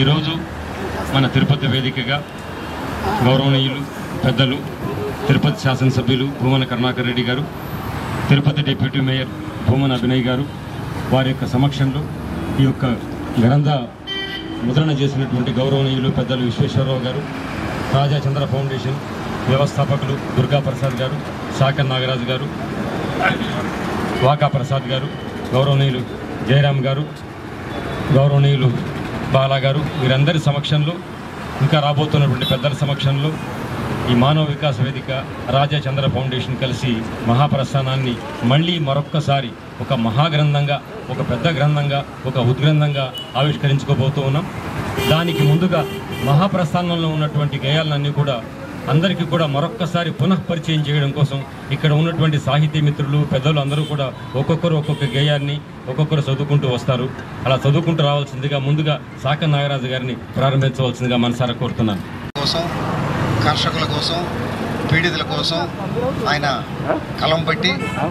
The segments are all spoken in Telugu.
ఈరోజు మన తిరుపతి వేదికగా గౌరవనీయులు పెద్దలు తిరుపతి శాసనసభ్యులు భూమన కరుణాకర్ రెడ్డి గారు తిరుపతి డిప్యూటీ మేయర్ భూమన అభినయ్ గారు వారి యొక్క సమక్షంలో ఈ యొక్క గ్రంథ ముద్రణ చేసినటువంటి గౌరవనీయులు పెద్దలు విశ్వేశ్వరరావు గారు రాజా చంద్ర ఫౌండేషన్ వ్యవస్థాపకులు దుర్గా ప్రసాద్ గారు శాఖర్ నాగరాజు గారు వాకా ప్రసాద్ గారు గౌరవనీయులు జయరామ్ గారు గౌరవనీయులు బాలా గారు వీరందరి సమక్షంలో ఇంకా రాబోతున్నటువంటి పెద్దల సమక్షంలో ఈ మానవ వికాస వేదిక రాజా చంద్ర ఫౌండేషన్ కలిసి మహాప్రస్థానాన్ని మళ్ళీ మరొక్కసారి ఒక మహాగ్రంథంగా ఒక పెద్ద గ్రంథంగా ఒక ఉద్గ్రంథంగా ఆవిష్కరించుకోబోతూ ఉన్నాం దానికి ముందుగా మహాప్రస్థానంలో ఉన్నటువంటి గేయాలన్నీ కూడా అందరికీ కూడా మరొక్కసారి పునః పరిచయం చేయడం కోసం ఇక్కడ ఉన్నటువంటి సాహితీ మిత్రులు పెద్దలు అందరూ కూడా ఒక్కొక్కరు ఒక్కొక్క గేయాన్ని ఒక్కొక్కరు చదువుకుంటూ వస్తారు అలా చదువుకుంటూ రావాల్సిందిగా ముందుగా సాక నాగరాజు గారిని ప్రారంభించవలసిందిగా మనసారా కోరుతున్నాను కోసం కర్షకుల కోసం పీడితుల కోసం ఆయన కలం పట్టి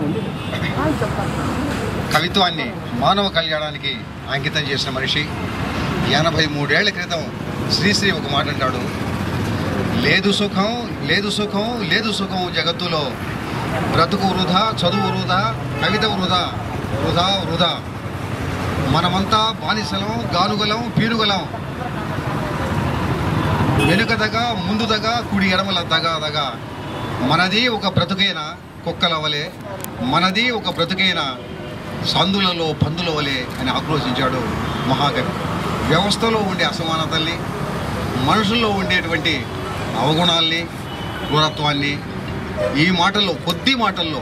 కవిత్వాన్ని మానవ కళ్యాణానికి అంకితం చేసిన మనిషి ఎనభై మూడేళ్ల క్రితం శ్రీశ్రీ ఒక మాట అంటాడు లేదు సుఖం లేదు సుఖం లేదు సుఖం జగత్తులో బ్రతుకు వృధా చదువు వృధా కవిత వృధా వృధా వృధా మనమంతా బానిసలం గానుగలం పీనుగలం వెనుకదగా ముందుదగా కుడి ఎడమల దగా దగా మనది ఒక బ్రతుకైన కుక్కల వలె మనది ఒక బ్రతుకైన సందులలో పందుల వలె అని ఆక్రోశించాడు మహాకవి వ్యవస్థలో ఉండే అసమానతల్ని మనుషుల్లో ఉండేటువంటి అవగుణాల్ని క్రూరత్వాన్ని ఈ మాటల్లో కొద్ది మాటల్లో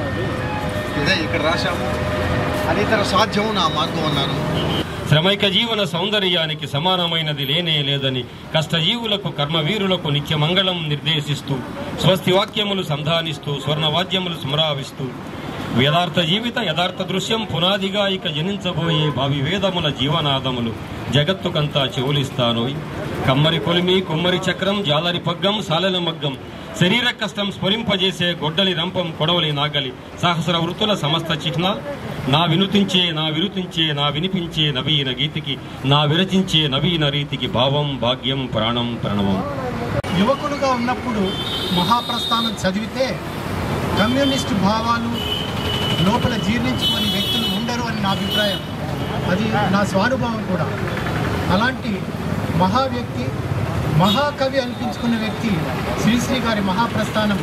ఇదే ఇక్కడ రాశాము అనితర సాధ్యం నా మార్గం అన్నాను శ్రమైక జీవన సౌందర్యానికి సమానమైనది లేనే లేదని కష్టజీవులకు కర్మవీరులకు నిత్యమంగళం నిర్దేశిస్తూ స్వస్తి వాక్యములు సంధానిస్తూ స్వర్ణవాద్యములు స్మరావిస్తూ వేదార్థ జీవిత యథార్థ దృశ్యం పునాదిగా ఇక జనించబోయే భావి వేదముల జీవనాదములు జగత్తుకంతా చెవులిస్తానోయ్ కమ్మరి కొలిమి కుమ్మరి చక్రం జాలరి పగ్గం సాలెల మగ్గం శరీర కష్టం స్ఫురింపజేసే గొడ్డలి రంపం కొడవలి నాగలి సహస్ర వృత్తుల సమస్త చిహ్నాలు నా వినుతించే నా విరుతించే నా వినిపించే నవీన గీతికి నా విరచించే నవీన రీతికి భావం భాగ్యం ప్రాణం ప్రణవం యువకులుగా ఉన్నప్పుడు మహాప్రస్థానం చదివితే కమ్యూనిస్టు భావాలు లోపల జీర్ణించుకొని వ్యక్తులు ఉండరు అని నా అభిప్రాయం అది నా స్వానుభవం కూడా అలాంటి మహా వ్యక్తి మహాకవి అనిపించుకున్న వ్యక్తి శ్రీశ్రీ గారి మహాప్రస్థానం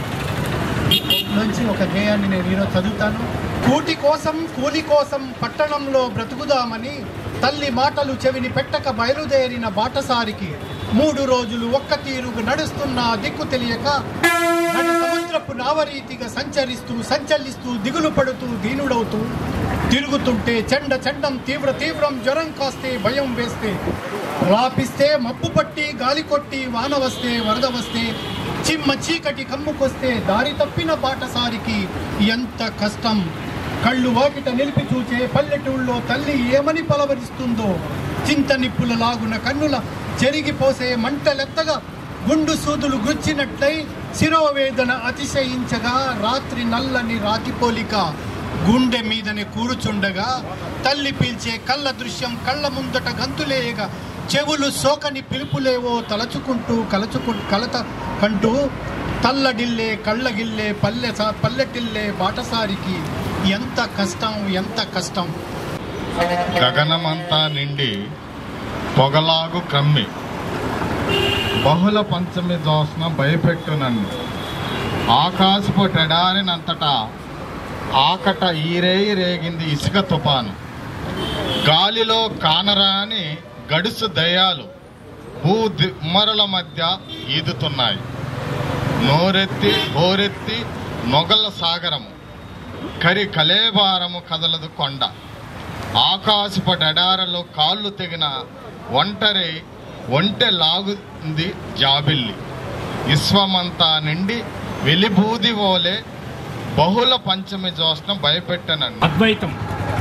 నుంచి ఒక గేయాన్ని నేను ఈరోజు చదువుతాను కూటి కోసం కూలి కోసం పట్టణంలో బ్రతుకుదామని తల్లి మాటలు చెవిని పెట్టక బయలుదేరిన బాటసారికి మూడు రోజులు ఒక్క తీరుగు నడుస్తున్న దిక్కు తెలియక నడి సముద్రపు నావరీతిగా సంచరిస్తూ సంచలిస్తూ దిగులు పడుతూ దీనుడవుతూ తిరుగుతుంటే చెండ చెండం తీవ్ర తీవ్రం జ్వరం కాస్తే భయం వేస్తే రాపిస్తే మబ్బు పట్టి గాలి కొట్టి వాన వస్తే వరద వస్తే చిమ్మ చీకటి కమ్ముకొస్తే దారి తప్పిన బాటసారికి ఎంత కష్టం కళ్ళు వాకిట నిలిపి చూచే పల్లెటూళ్ళలో తల్లి ఏమని పలవరిస్తుందో చింత నిప్పుల లాగున కన్నుల చెరిగిపోసే మంటలెత్తగా గుండు సూదులు గుచ్చినట్లై శిరోవేదన అతిశయించగా రాత్రి నల్లని రాతిపోలిక గుండె మీదనే కూరుచుండగా తల్లి పీల్చే కళ్ళ దృశ్యం కళ్ళ ముందట గంతులేయగా చెవులు సోకని పిలుపులేవో తలచుకుంటూ కలచుకు కలత కంటూ తల్లడిల్లే కళ్ళగిల్లే పల్లె సా- పల్లెటిల్లే బాటసారికి ఎంత కష్టం ఎంత కష్టం గగనమంతా నిండి పొగలాగు కమ్మి బహుళ పంచమి దోషణ భయపెట్టు నన్ను ఆకాశపు టెడారినంతటా ఆకట ఈరేయి రేగింది ఇసుక తుపాను గాలిలో కానరాని గడుసు దయాలు భూ దిమ్మరుల మధ్య ఈదుతున్నాయి నోరెత్తి హోరెత్తి నొగల సాగరము కరి కలేబారము కదలదు కొండ ఆకాశపు డడారలో కాళ్ళు తెగిన ఒంటరి ఒంటె లాగుంది జాబిల్లి విశ్వమంతా నిండి వెలిబూది ఓలే బహుళ పంచమి జోష్న భయపెట్టనన్ను అద్వైతం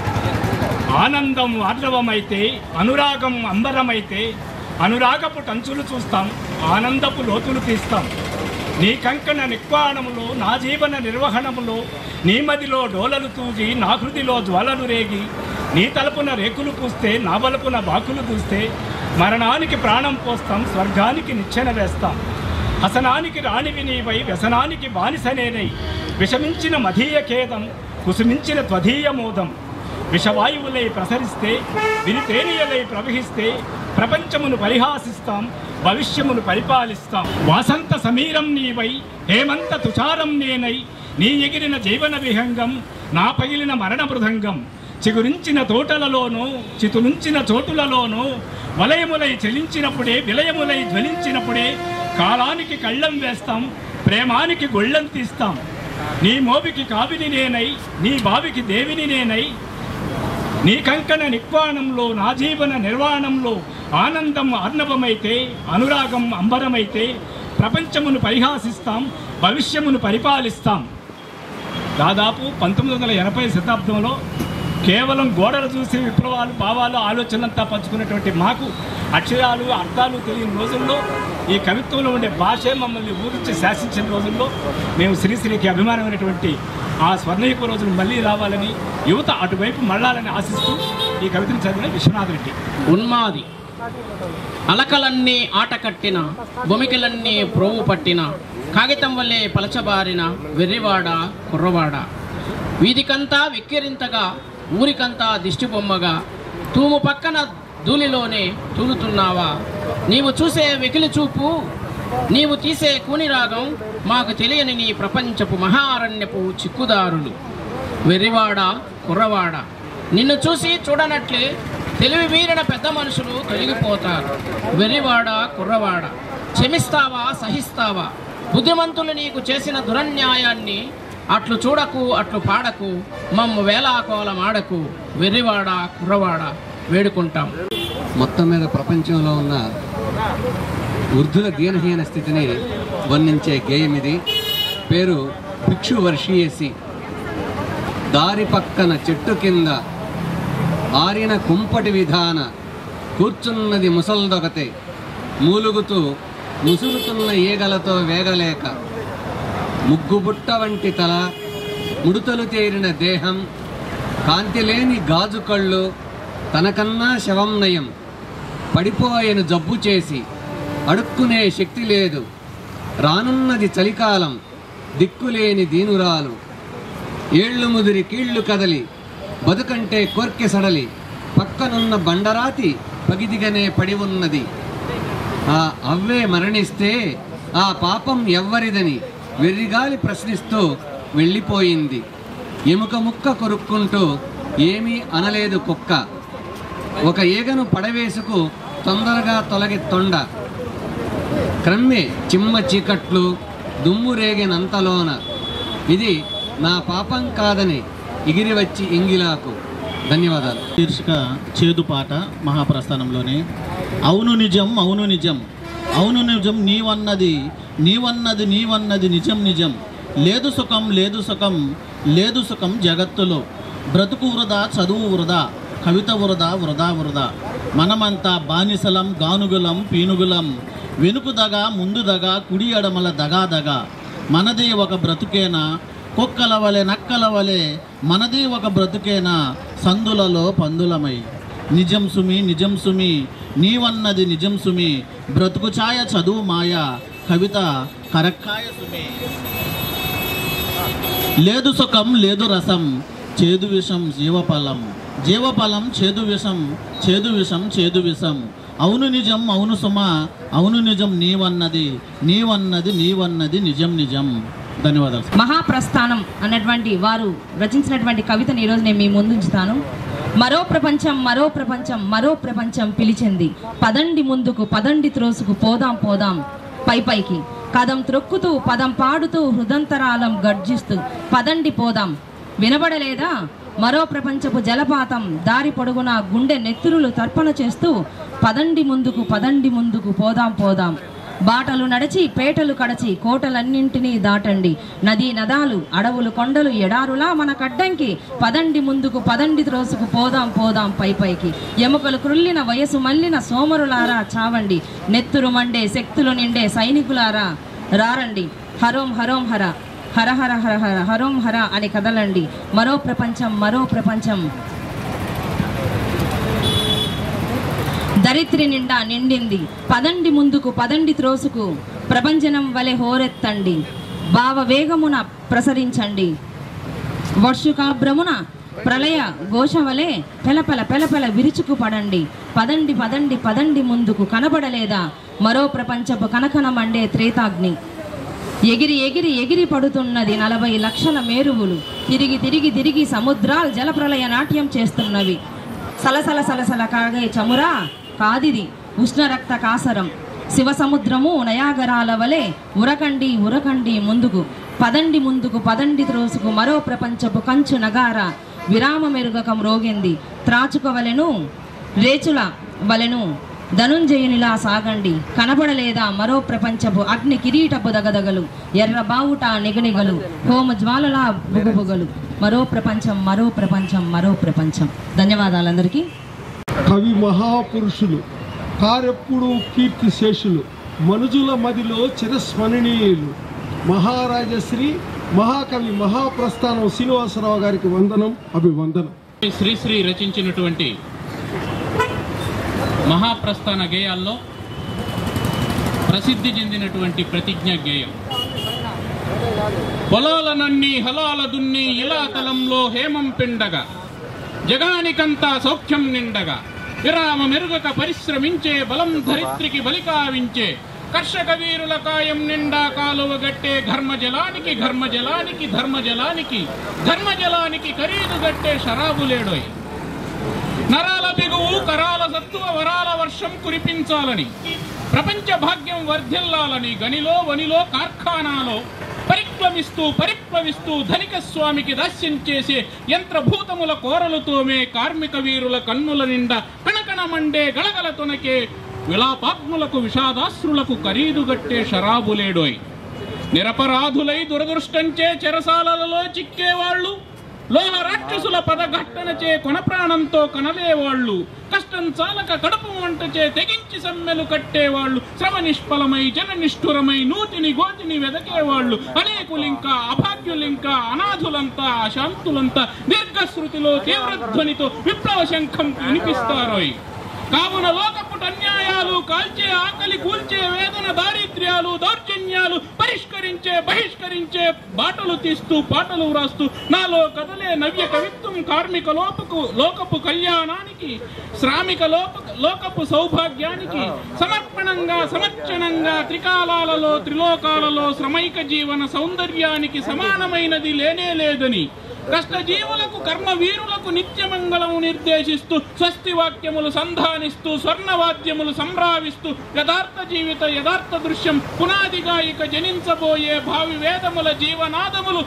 ఆనందం ఆర్దవమైతే అనురాగం అంబరమైతే అనురాగపు టంచులు చూస్తాం ఆనందపు లోతులు తీస్తాం నీ కంకణ నిక్వాణములో నా జీవన నిర్వహణములో నీ మదిలో డోలలు తూగి నా హృదిలో జ్వాలలు రేగి నీ తలుపున రేకులు పూస్తే నా బలుపున బాకులు దూస్తే మరణానికి ప్రాణం పోస్తాం స్వర్గానికి నిచ్చెన వేస్తాం హసనానికి రాణివి నీవై వ్యసనానికి బానిసనేనై విషమించిన మధీయ ఖేదం కుసుమించిన త్వధీయ మోదం విషవాయువులై ప్రసరిస్తే వినితేనియలై ప్రవహిస్తే ప్రపంచమును పరిహాసిస్తాం భవిష్యమును పరిపాలిస్తాం వాసంత సమీరం నీవై హేమంత తుషారం నేనై నీ ఎగిరిన జీవన విహంగం నా పగిలిన మరణ మృదంగం చిగురించిన తోటలలోనూ చితులుంచిన చోటులలోనూ వలయములై చెలించినప్పుడే విలయములై జ్వలించినప్పుడే కాలానికి కళ్ళం వేస్తాం ప్రేమానికి గొళ్ళం తీస్తాం నీ మోవికి కావిని నేనై నీ బావికి దేవిని నేనై నీ కంకణ నిక్వాణంలో నా జీవన నిర్వాణంలో ఆనందం ఆర్ణవమైతే అనురాగం అంబరమైతే ప్రపంచమును పరిహాసిస్తాం భవిష్యమును పరిపాలిస్తాం దాదాపు పంతొమ్మిది వందల ఎనభై శతాబ్దంలో కేవలం గోడలు చూసి విప్లవాలు భావాలు ఆలోచనలంతా పంచుకున్నటువంటి మాకు అక్షరాలు అర్థాలు తెలియని రోజుల్లో ఈ కవిత్వంలో ఉండే భాషే మమ్మల్ని ఊరించి శాసించిన రోజుల్లో మేము శ్రీశ్రీకి అభిమానమైనటువంటి ఆ స్వర్ణయుగ రోజులు మళ్ళీ రావాలని యువత అటువైపు మళ్ళాలని ఆశిస్తూ ఈ కవితను చదివిన విశ్వనాథ్ రెడ్డి ఉన్మాది అలకలన్నీ ఆట కట్టిన భూమికలన్నీ ప్రోవు పట్టిన కాగితం వల్లే పలచబారిన వెర్రివాడ కుర్రవాడ వీధికంతా వెక్కిరింతగా ఊరికంతా దిష్టి బొమ్మగా తూము పక్కన ధూళిలోనే తూలుతున్నావా నీవు చూసే వెకిలి చూపు నీవు తీసే కూని రాగం మాకు తెలియని నీ ప్రపంచపు మహారణ్యపు చిక్కుదారులు వెర్రివాడ కుర్రవాడ నిన్ను చూసి చూడనట్లే తెలివి మీరిన పెద్ద మనుషులు తొలగిపోతారు వెర్రివాడ కుర్రవాడ క్షమిస్తావా సహిస్తావా బుద్ధిమంతులు నీకు చేసిన దురన్యాయాన్ని అట్లు చూడకు అట్లు పాడకు మమ్ము వేలాకోలం ఆడకు వెర్రివాడ కుర్రవాడ వేడుకుంటాం మొత్తం మీద ప్రపంచంలో ఉన్న వృద్ధుల దీనహీన స్థితిని వర్ణించే గేయం ఇది పేరు భిక్షు వర్షీయసి దారి పక్కన చెట్టు కింద ఆరిన కుంపటి విధాన కూర్చున్నది ముసల్దొకతే మూలుగుతూ ముసురుతున్న ఈగలతో వేగలేక ముగ్గుబుట్ట వంటి తల ముడుతలు తేరిన దేహం కాంతిలేని గాజు కళ్ళు తనకన్నా శవం నయం పడిపోయెను జబ్బు చేసి అడుక్కునే శక్తి లేదు రానున్నది చలికాలం దిక్కులేని దీనురాలు ఏళ్ళు ముదిరి కీళ్లు కదలి బతుకంటే కోర్కె సడలి పక్కనున్న బండరాతి పగిదిగనే పడి ఉన్నది ఆ అవ్వే మరణిస్తే ఆ పాపం ఎవ్వరిదని వెర్రిగాలి ప్రశ్నిస్తూ వెళ్ళిపోయింది ఎముక ముక్క కొరుక్కుంటూ ఏమీ అనలేదు కుక్క ఒక ఈగను పడవేసుకు తొందరగా తొలగి తొండ క్రమ్మె చిమ్మ చీకట్లు దుమ్ము రేగినంతలోన ఇది నా పాపం కాదని ఎగిరి వచ్చి ఇంగిలాకు ధన్యవాదాలు శీర్షిక చేదు పాట మహాప్రస్థానంలోనే అవును నిజం అవును నిజం అవును నిజం నీవన్నది నీవన్నది నీవన్నది నిజం నిజం లేదు సుఖం లేదు సుఖం లేదు సుఖం జగత్తులో బ్రతుకు వృధా చదువు వృధా కవిత వృధా వృధా వృధా మనమంతా బానిసలం గానుగులం పీనుగులం వెనుకుదగా ముందుదగా కుడి ఎడమల దగా దగా మనదే ఒక బ్రతుకేనా కుక్కల వలె నక్కల వలె మనదే ఒక బ్రతుకేనా సందులలో పందులమై నిజం సుమి నిజం సుమి నీవన్నది నిజం సుమి బ్రతుకు ఛాయ చదువు మాయ కవిత కరక్కాయ సుమి లేదు సుఖం లేదు రసం చేదు విషం జీవఫలం జీవఫలం చేదు విషం చేదు విషం చేదు విషం అవును నిజం అవును సుమ అవును నిజం నీవన్నది నీవన్నది నీవన్నది నిజం నిజం ధన్యవాదాలు మహాప్రస్థానం అన్నటువంటి వారు రచించినటువంటి కవితను ఈరోజు నేను మీ ముందు ఉంచుతాను మరో ప్రపంచం మరో ప్రపంచం మరో ప్రపంచం పిలిచింది పదండి ముందుకు పదండి త్రోసుకు పోదాం పోదాం పై పైకి కదం త్రొక్కుతూ పదం పాడుతూ హృదంతరాలం గర్జిస్తూ పదండి పోదాం వినబడలేదా మరో ప్రపంచపు జలపాతం దారి పొడుగునా గుండె నెత్తురులు తర్పణ చేస్తూ పదండి ముందుకు పదండి ముందుకు పోదాం పోదాం బాటలు నడిచి పేటలు కడచి కోటలన్నింటినీ దాటండి నదీ నదాలు అడవులు కొండలు ఎడారులా మన కడ్డంకి పదండి ముందుకు పదండి త్రోసుకు పోదాం పోదాం పై పైకి ఎముకలు క్రుల్లిన వయసు మల్లిన సోమరులారా చావండి నెత్తురు మండే శక్తులు నిండే సైనికులారా రారండి హరోం హరోం హర హర హర హర హర హరోం హర అని కదలండి మరో ప్రపంచం మరో ప్రపంచం దరిత్రి నిండా నిండింది పదండి ముందుకు పదండి త్రోసుకు ప్రపంచనం వలె హోరెత్తండి భావ వేగమున ప్రసరించండి వర్షుకాభ్రమున ప్రళయ ఘోష వలె పెలపెల పెలపెల విరుచుకు పడండి పదండి పదండి పదండి ముందుకు కనబడలేదా మరో ప్రపంచపు కనకన మండే త్రేతాగ్ని ఎగిరి ఎగిరి ఎగిరి పడుతున్నది నలభై లక్షల మేరువులు తిరిగి తిరిగి తిరిగి సముద్రాలు జలప్రలయ నాట్యం చేస్తున్నవి సలసల సలసల కాగే చమురా కాదిది ఉష్ణ రక్త కాసరం శివ సముద్రము నయాగరాల వలె ఉరకండి ఉరకండి ముందుకు పదండి ముందుకు పదండి త్రోసుకు మరో ప్రపంచపు కంచు నగార విరామ మెరుగక మ్రోగింది త్రాచుక వలెను రేచుల వలెను ధనుంజయునిలా సాగండి కనబడలేదా మరో ప్రపంచపు అగ్ని కిరీటపు దగదగలు ఎర్ర బావుట నిగనిగలు హోమ జ్వాలలా బుగబుగలు మరో ప్రపంచం మరో ప్రపంచం మరో ప్రపంచం ధన్యవాదాలందరికీ కవి మహాపురుషులు కారెప్పుడు కీర్తి శేషులు మనుజుల మదిలో చిరస్మరణీయులు మహారాజశ్రీ మహాకవి మహాప్రస్థానం శ్రీనివాసరావు గారికి వందనం అభివందనం శ్రీశ్రీ రచించినటువంటి మహాప్రస్థాన గేయాల్లో ప్రసిద్ధి చెందినటువంటి ప్రతిజ్ఞ గేయం పొలాలనన్నీ హలాల దున్ని ఇలా తలంలో హేమం పిండగా జగానికంతా సౌఖ్యం నిండగా విరామ మెరుగక పరిశ్రమించే బలం ధరిత్రికి బలికావించే కర్షక వీరుల కాయం నిండా కాలువ గట్టే ఘర్మజలానికి ఘర్మజలానికి ధర్మజలానికి ధర్మజలానికి ఖరీదు గట్టే షరాబులేడోయ్ నరాల బిగువు కరాల సత్తువ వరాల వర్షం కురిపించాలని ప్రపంచ భాగ్యం వర్ధిల్లాలని గనిలో వనిలో కార్ఖానాలో పరిక్రమిస్తూ పరిప్లవిస్తూ ధనిక స్వామికి దాస్యం చేసే యంత్రభూతముల కోరలుతోమే కార్మిక వీరుల కన్నుల నిండా కణకణ మండే గళగల తొనకే విలాపాగ్నులకు విషాదాశ్రులకు ఖరీదుగట్టే షరాబులేడోయ్ నిరపరాధులై దురదృష్టంచే చెరసాలలో చిక్కేవాళ్ళు లోహ రాక్షసుల పదఘట్టనచే కొన ప్రాణంతో కనలేవాళ్ళు కష్టం చాలక కడుపు వంటచే తెగించి సమ్మెలు కట్టేవాళ్ళు శ్రమ నిష్ఫలమై జన నిష్ఠురమై నూతిని గోతిని వెదకేవాళ్ళు అనేకులింకా అభాగ్యులింకా అనాథులంతా అశాంతులంతా దీర్ఘశ్రుతిలో తీవ్రధ్వనితో విప్లవ శంఖం వినిపిస్తారోయ్ కావున లోకపుట అన్యాయాలు కాల్చే ఆకలి కూల్చే వేదన దారిద్ర్యాలు దౌర్జన్యాలు పరిష్కరించే బహిష్కరించే బాటలు తీస్తూ పాటలు వ్రాస్తూ నాలో కదలే నవ్య కవిత్వం కార్మిక లోపకు లోకపు కళ్యాణానికి శ్రామిక లోప లోకపు సౌభాగ్యానికి సమర్పణంగా సమర్చనంగా త్రికాలాలలో త్రిలోకాలలో శ్రమైక జీవన సౌందర్యానికి సమానమైనది లేనే లేదని కష్టజీవులకు కర్మ వీరులకు నిత్యమంగళము నిర్దేశిస్తూ స్వస్తి వాక్యములు సంధానిస్తూ స్వర్ణవాద్యములు సంభ్రావిస్తూ యథార్థ జీవిత యథార్థ దృశ్యం పునాదిగా ఇక జనించబోయే భావి వేదముల జీవనాదములు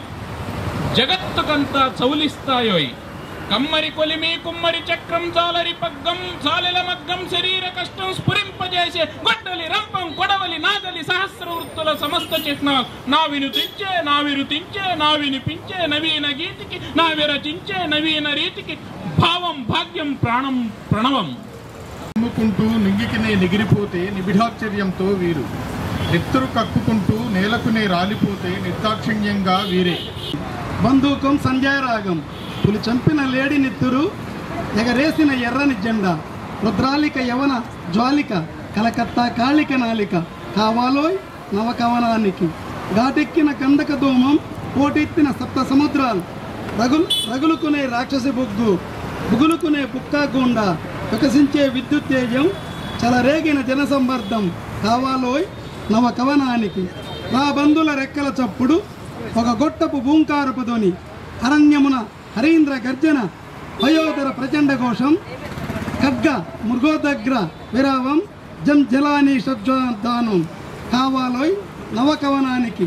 జగత్తుకంతా చౌలిస్తాయోయ్ కమ్మరి కొలిమి కుమ్మరి చక్రం జాలరి పగ్గం సాలెల మగ్గం శరీర కష్టం స్ఫురింపజేసే గొడ్డలి రంపం కొడవలి నాగలి సహస్ర వృత్తుల సమస్త చిహ్న నా వినుతించే నా విరుతించే నా వినిపించే నవీన గీతికి నా విరచించే నవీన రీతికి భావం భాగ్యం ప్రాణం ప్రణవం అమ్ముకుంటూ నింగికినే నిగిరిపోతే నిబిడాశ్చర్యంతో వీరు నెత్తురు కక్కుకుంటూ నేలకునే రాలిపోతే నిర్దాక్షిణ్యంగా వీరే బంధూకం సంజయరాగం పులి చంపిన లేడి నెత్తురు ఎగరేసిన ఎర్రని జెండా రుద్రాలిక యవన జ్వాలిక కలకత్తా కాళిక నాలిక కావాలోయ్ నవకవనానికి ఘాటెక్కిన కందక దోమం పోటెత్తిన సప్త సముద్రాలు రగులు రగులుకునే రాక్షసి బొగ్గు బుగులుకునే పుక్కా గుండా వికసించే విద్యుత్ తేజం చలరేగిన జనసంవర్ధం కావాలోయ్ నవ కవనానికి నా బంధుల రెక్కల చప్పుడు ఒక గొట్టపు భూంకారపు ధ్వని అరణ్యమున హరీంద్ర గర్జన వయోధర ప్రచండ ఘోషం ఖడ్గ మృగోదగ్ర విరావం జం జలాని షడ్జానం కావాలోయ్ నవకవనానికి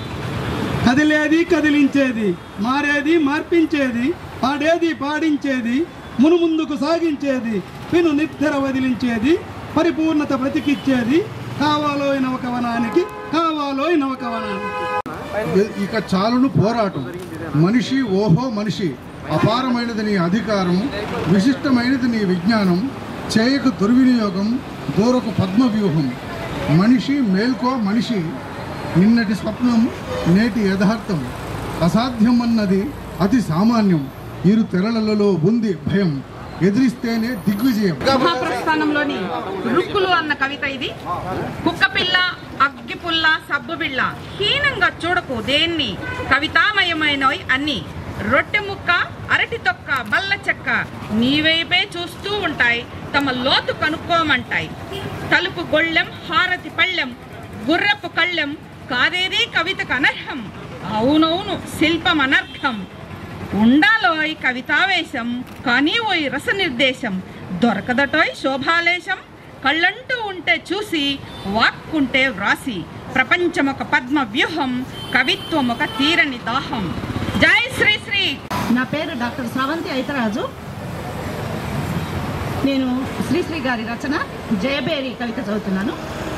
కదిలేది కదిలించేది మారేది మార్పించేది పాడేది పాడించేది మునుముందుకు సాగించేది పిను నిద్ర వదిలించేది పరిపూర్ణత బ్రతికిచ్చేది కావాలోయ్ నవకవనానికి కావాలోయ్ నవకవనానికి ఇక చాలును పోరాటం మనిషి ఓహో మనిషి అపారమైనది నీ అధికారం విశిష్టమైనది నీ విజ్ఞానం చేయకు దుర్వినియోగం దూరకు పద్మవ్యూహం మనిషి మేల్కో మనిషి నిన్నటి స్వప్నం నేటి యథార్థం అసాధ్యం అన్నది అతి సామాన్యం ఇరు తెరలలో ఉంది భయం ఎదిరిస్తేనే దిగ్విజయం మహాప్రస్థానంలోని రుక్కులు అన్న కవిత ఇది కుక్కపిల్ల అగ్గిపుల్ల సబ్బుబిళ్ళ హీనంగా చూడకు దేన్ని కవితామయమైనవి అన్ని రొట్టె ముక్క అరటి తొక్క బల్ల చెక్క నీవైపే చూస్తూ ఉంటాయి తమ లోతు కనుక్కోమంటాయి తలుపు గొళ్ళెం హారతి పళ్ళెం గుర్రపు కళ్ళెం కాదేది కవితకు అనర్హం అవునవును శిల్పం అనర్ఘం ఉండాలోయ్ కవితావేశం కానీ ఓయ్ రస నిర్దేశం దొరకదటోయ్ శోభాలేశం కళ్ళంటూ ఉంటే చూసి వాక్కుంటే వ్రాసి ప్రపంచమొక పద్మ వ్యూహం కవిత్వం ఒక తీరని దాహం జై శ్రీ శ్రీ నా పేరు డాక్టర్ స్రవంతి ఐతరాజు నేను శ్రీశ్రీ గారి రచన జయబేరి కవిత చదువుతున్నాను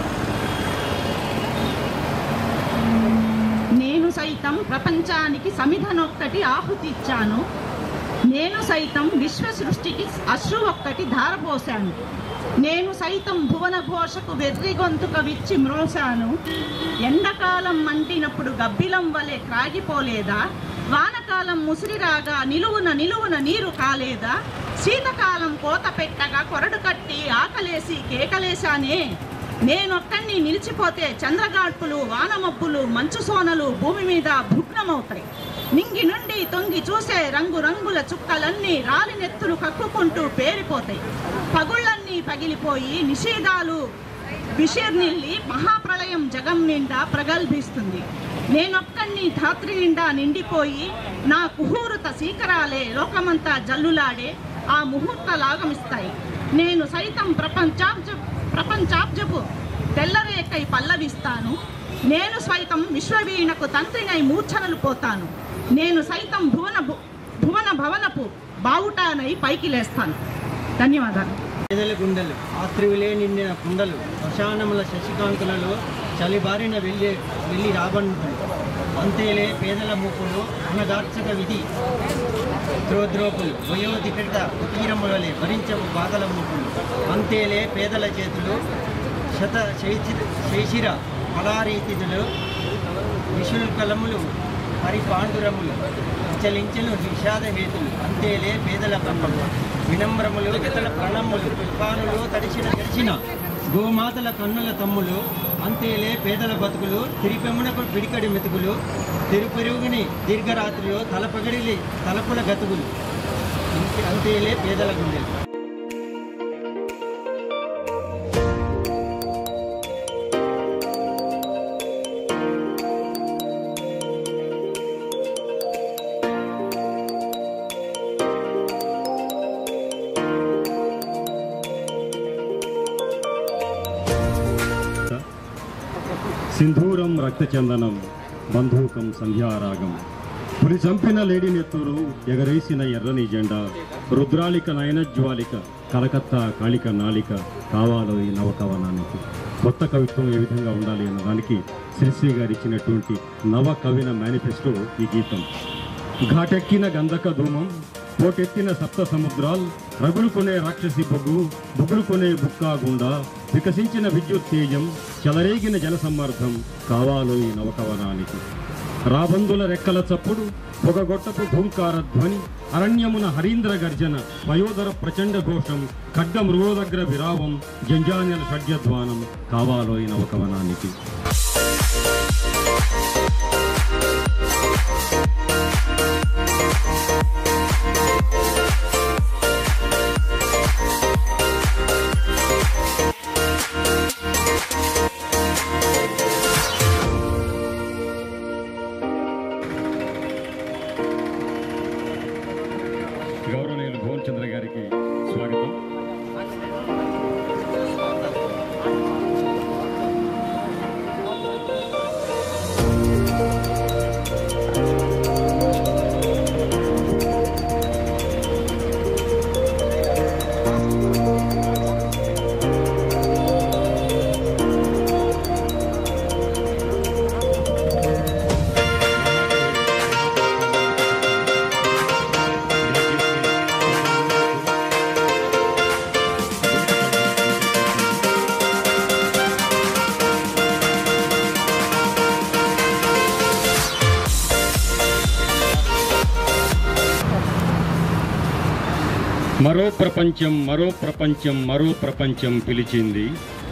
నేను సైతం ప్రపంచానికి సమిధనొక్కటి ఆహుతి ఇచ్చాను నేను సైతం విశ్వ సృష్టికి అశ్రు ఒక్కటి ధారపోశాను నేను సైతం భువన ఘోషకు వెర్రి గొంతుక విచ్చి మ్రోశాను ఎండకాలం మంటినప్పుడు గబ్బిలం వలె క్రాగిపోలేదా వానకాలం ముసిరి రాగా నిలువున నిలువున నీరు కాలేదా శీతకాలం కోత పెట్టగా కొరడు కట్టి ఆకలేసి కేకలేశానే నేనొక్కడిని నిలిచిపోతే చంద్రగాడ్పులు వానమబ్బులు మంచు సోనలు భూమి మీద భుగ్నమవుతాయి నింగి నుండి తొంగి చూసే రంగు రంగుల చుక్కలన్నీ రాలినెత్తులు కక్కుకుంటూ పేరిపోతాయి పగుళ్ళన్నీ పగిలిపోయి నిషేధాలు విషీర్నిల్లి మహాప్రళయం జగం నిండా ప్రగల్భిస్తుంది నేనొక్కడిని ధాత్రి నిండా నిండిపోయి నా కుహూరుత శీకరాలే లోకమంతా జల్లులాడే ఆ ముహూర్త లాగమిస్తాయి నేను సైతం ప్రపంచాబ్జ ప్రపంచాబ్జపు తెల్లరేకై పల్లవిస్తాను నేను సైతం విశ్వవీణకు తంత్రినై మూర్ఛనలు పోతాను నేను సైతం భువన భు- భువన భవనపు బావుటానై పైకి లేస్తాను ధన్యవాదాలు పేదల గుండెలు ఆత్రివిలే నిండిన కుండలు శ్మశానముల శశికాంతులలో చలిబారిన వెళ్ళి వెళ్ళి రాబండులు అంతేలే పేదల మూపులు అనగార్చక విధి ద్రోద్రోపులు వయోధికృత కుటీరములలే భరించవు బాధల మూపులు అంతేలే పేదల చేతులు శత శైశిర శైశిర ఫలారీతిదులు విశుల్కలములు పరిపాండురములు చలించను విషాద హేతులు అంతేలే పేదల బ్రహ్మము వినమ్రములు వితల ప్రణములు తుఫానులు తడిసిన తడిచిన గోమాతల కన్నుల తమ్ములు అంతేలే పేదల బతుకులు తిరిపెమునకు పిడికడి మెతుకులు తిరుపెరుగుని దీర్ఘరాత్రిలో తలపగడిలి తలపుల గతుకులు అంతే- అంతేలే పేదల గుండెలు సింధూరం రక్తచందనం బంధూకం సంధ్యారాగం పులి చంపిన లేడి నెత్తూరు ఎగరేసిన ఎర్రని జెండా రుద్రాలిక నయనజ్వాలిక కలకత్తా కాళిక నాలిక కావాలో ఈ నవకవనానికి కొత్త కవిత్వం ఏ విధంగా ఉండాలి అన్న దానికి శ్రీశ్రీ గారు ఇచ్చినటువంటి నవ కవిన మేనిఫెస్టో ఈ గీతం ఘాటెక్కిన గంధక ధూమం పోటెత్తిన సప్త సముద్రాల్ రగులుకునే రాక్షసి బొగ్గు బొగులుకునే బుక్కా గుండా వికసించిన విద్యుత్ తేజం చెలరేగిన జనసమ్మర్ధం కావాలో ఈ నవకవనానికి రాబందుల రెక్కల చప్పుడు పొగగొట్టపు భూంకార ధ్వని అరణ్యమున హరీంద్ర గర్జన పయోదర ప్రచండ ఘోషం ఖడ్గ మృగోదగ్ర విరావం జంజాన్యల షడ్యధ్వానం కావాలో ఈ నవకవనానికి గౌరవనీయులు భువన్ చంద్ర గారికి స్వాగతం మరో ప్రపంచం మరో ప్రపంచం మరో ప్రపంచం పిలిచింది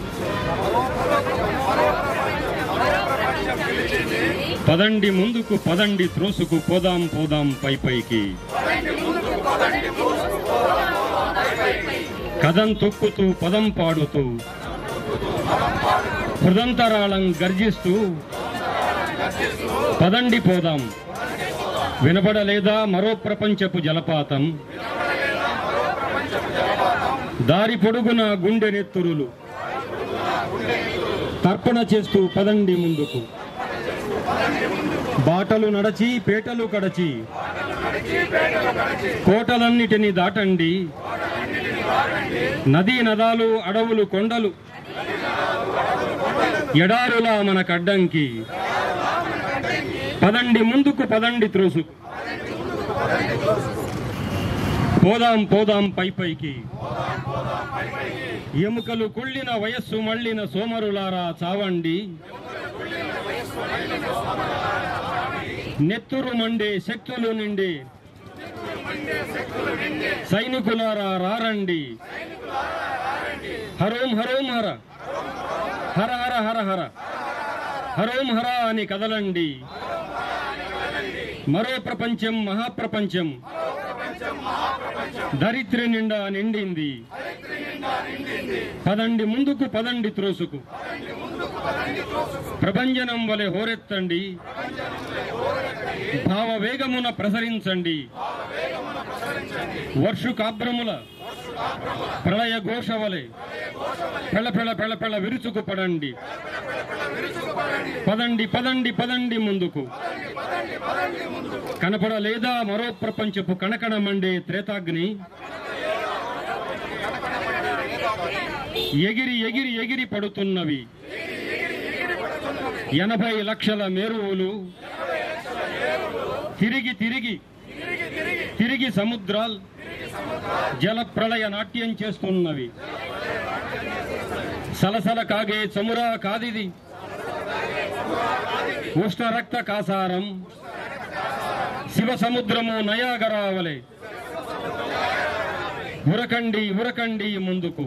పదండి ముందుకు పదండి త్రోసుకు పోదాం పోదాం పై పైకి కథం తొక్కుతూ పదం పాడుతూ హృదంతరాళం గర్జిస్తూ పదండి పోదాం వినపడలేదా మరో ప్రపంచపు జలపాతం దారి పొడుగున గుండె నెత్తురులు తర్పణ చేస్తూ పదండి ముందుకు బాటలు నడచి పేటలు కడచి కోటలన్నిటిని దాటండి నదీ నదాలు అడవులు కొండలు ఎడారులా మన కడ్డంకి పదండి ముందుకు పదండి త్రోసు పోదాం పోదాం పై పైకి ఎముకలు కుళ్ళిన వయస్సు మళ్ళిన సోమరులారా చావండి నెత్తురు మండే శక్తులు నిండి సైనికులారా రారండి హరోం హరోం హర హర హర హర హర హరోం హర అని కదలండి మరో ప్రపంచం మహాప్రపంచం దరిద్ర నిండా నిండింది పదండి ముందుకు పదండి త్రోసుకు ప్రభంజనం వలె హోరెత్తండి భావవేగమున ప్రసరించండి వర్షు కాబ్రముల ప్రళయ ఘోష వలె పెళ పెళ పెళ పెళ విరుచుకు పడండి పదండి పదండి పదండి ముందుకు కనపడలేదా మరో ప్రపంచపు కణకణ మండే త్రేతాగ్ని ఎగిరి ఎగిరి ఎగిరి పడుతున్నవి ఎనభై లక్షల మేరువులు తిరిగి తిరిగి తిరిగి సముద్రాల్ జల ప్రళయ నాట్యం చేస్తున్నవి సలసల కాగే చమురా కాదిది ఉష్ణ రక్త కాసారం శివ సముద్రము నయాగరావలే ఉరకండి ఉరకండి ముందుకు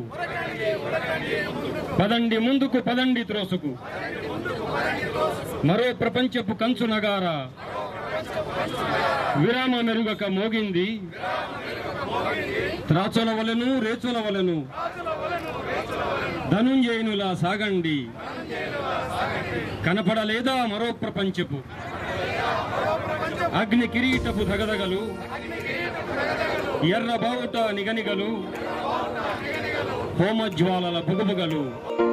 పదండి ముందుకు పదండి త్రోసుకు మరో ప్రపంచపు కంచు నగారా విరామ మెరుగక మోగింది త్రాచుల వలెను రేచుల వలెను ధనుంజయునులా సాగండి కనపడలేదా మరో ప్రపంచపు అగ్ని కిరీటపు దగదగలు ఎర్ర బావుట నిగనిగలు హోమజ్వాలల బుగబుగలు